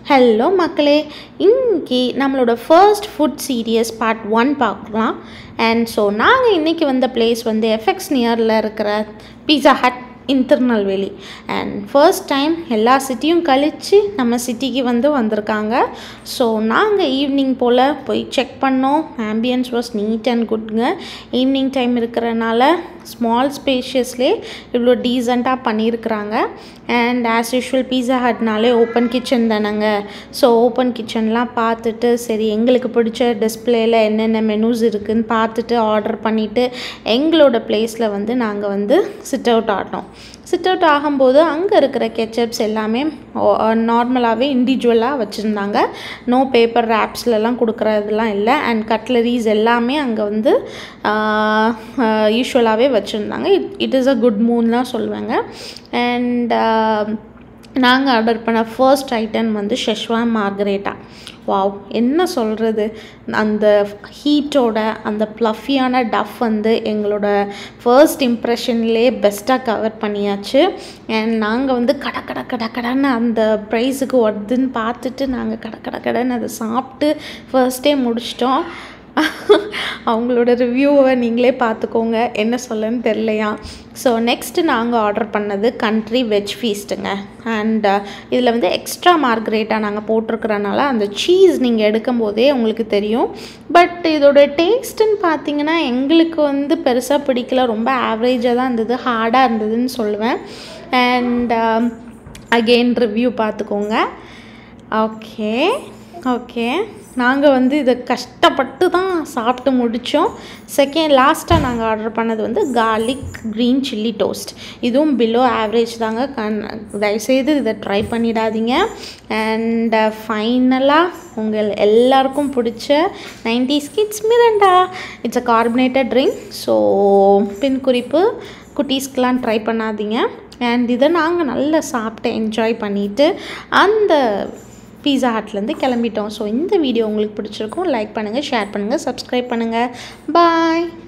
hello மக்களே இன்னைக்கு நம்மளோட first food series part one பார்க்கலாம் அண்ட் ஸோ நாங்கள் இன்றைக்கி வந்த பிளேஸ் வந்து எஃப்எக்ஸ் நியரில் இருக்கிற Pizza Hut in Tirunelveli and first time எல்லா சிட்டியும் கழித்து நம்ம சிட்டிக்கு வந்து வந்திருக்காங்க ஸோ நாங்கள் ஈவினிங் போல் போய் செக் பண்ணோம் ஆம்பியன்ஸ் வாஸ் நீட் அண்ட் குட்ங்க ஈவினிங் டைம் இருக்கிறனால ஸ்மால் ஸ்பேஷியஸ்லே இவ்வளோ டீசெண்டாக பண்ணியிருக்கிறாங்க அண்ட் ஆஸ் யூஷுவல் பீஸா ஹட்னாலே ஓப்பன் கிச்சன் தானேங்க ஸோ ஓப்பன் கிச்சன்லாம் பார்த்துட்டு சரி எங்களுக்கு பிடிச்ச டிஸ்பிளேயில் என்னென்ன மெனூஸ் இருக்குதுன்னு பார்த்துட்டு ஆர்டர் பண்ணிவிட்டு எங்களோட பிளேஸில் வந்து நாங்கள் வந்து சிட் அவுட் ஆட்டோம் சிட் அவுட் ஆகும்போது அங்கே இருக்கிற கெச்சப்ஸ் எல்லாமே நார்மலாகவே இண்டிவிஜுவலாக வச்சுருந்தாங்க நோ பேப்பர் ரேப்ஸ்லலாம் கொடுக்குறதுலாம் இல்லை அண்ட் கட்லரிஸ் எல்லாமே அங்கே வந்து யூஸ்வலாகவே வச்சுருந்தாங்க it it is a good moon தான் சொல்லுவாங்க அண்ட் நாங்கள் ஆர்டர் பண்ண ஃபர்ஸ்ட் ஐட்டம் வந்து ஷெஷ்வான் மார்கரேட்டா வாவ் என்ன சொல்கிறது அந்த ஹீட்டோட அந்த ப்ளஃபியான டஃப் வந்து எங்களோட ஃபர்ஸ்ட் இம்ப்ரெஷன்லேயே பெஸ்ட்டாக கவர் பண்ணியாச்சு அண்ட் நாங்கள் வந்து கட கட கட கடன்னு அந்த ப்ரைஸுக்கு வருதுன்னு பார்த்துட்டு நாங்கள் கட கட கடன்னு அதை சாப்பிட்டு ஃபர்ஸ்டே முடிச்சிட்டோம் அவங்களோட ரிவ்யூவை நீங்களே பார்த்துக்கோங்க என்ன சொல்லன்னு தெரிலையா ஸோ நெக்ஸ்ட்டு நாங்கள் ஆர்டர் பண்ணது கண்ட்ரி வெஜ் ஃபீஸ்ட்டுங்க அண்ட் இதில் வந்து எக்ஸ்ட்ரா மார்க்ரேட்டாக நாங்கள் போட்டிருக்கிறனால அந்த சீஸ் நீங்கள் எடுக்கும் போதே உங்களுக்கு தெரியும் பட் இதோட டேஸ்ட்டுன்னு பார்த்தீங்கன்னா எங்களுக்கு வந்து பெருசாக பிடிக்கல ரொம்ப ஆவரேஜாக தான் இருந்தது ஹார்டாக இருந்ததுன்னு சொல்லுவேன் அண்ட் அகெயின் ரிவ்யூ பார்த்துக்கோங்க ஓகே ஓகே நாங்கள் வந்து இதை கஷ்டப்பட்டு தான் சாப்பிட்டு முடித்தோம் செகண்ட் லாஸ்ட்டாக நாங்கள் ஆர்டர் பண்ணது வந்து கார்லிக் க்ரீன் சில்லி டோஸ்ட் இதுவும் பிலோ ஆவரேஜ் தாங்க கண் தயவுசெய்து இதை ட்ரை பண்ணிடாதீங்க அண்ட் ஃபைனலாக உங்கள் எல்லாருக்கும் பிடிச்ச nineties kids Mirinda it's a carbonated drink so பின் குறிப்பு குட்டீஸ்க்கெலாம் ட்ரை பண்ணாதீங்க அண்ட் இதை நாங்கள் நல்லா சாப்பிட்டு என்ஜாய் பண்ணிவிட்டு அந்த பீஸா ஹட்லேருந்து கிளம்பிட்டோம் ஸோ இந்த வீடியோ உங்களுக்கு பிடிச்சிருக்கும் லைக் பண்ணுங்கள் ஷேர் பண்ணுங்கள் சப்ஸ்கிரைப் பண்ணுங்கள் பாய்